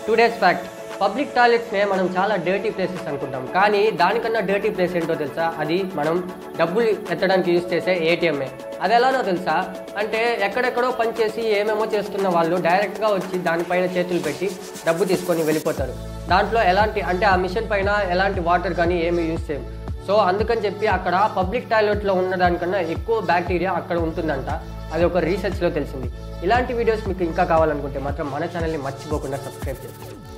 two days fact public టాయిలెట్స్నే మనం చాలా డర్టీ ప్లేసెస్ అనుకుంటాం కానీ దానికన్నా డర్టీ ప్లేస్ ఏంటో తెలుసా అది మనం డబ్బులు ఎత్తడానికి యూజ్ చేసే ఏటీఎంఏ అది ఎలానో తెలుసా అంటే ఎక్కడెక్కడో పనిచేసి ఏమేమో చేస్తున్న వాళ్ళు డైరెక్ట్గా వచ్చి దానిపైన చేతులు పెట్టి డబ్బు తీసుకొని వెళ్ళిపోతారు దాంట్లో ఎలాంటి అంటే ఆ మిషన్ పైన ఎలాంటి వాటర్ కానీ ఏమీ యూజ్ చేయం సో అందుకని చెప్పి అక్కడ పబ్లిక్ టాయిలెట్లో ఉన్న దానికన్నా ఎక్కువ బ్యాక్టీరియా అక్కడ ఉంటుందంట అది ఒక రీసెర్చ్లో తెలిసింది ఇలాంటి వీడియోస్ మీకు ఇంకా కావాలనుకుంటే మాత్రం మన ఛానల్ని మర్చిపోకుండా సబ్స్క్రైబ్ చేసుకోండి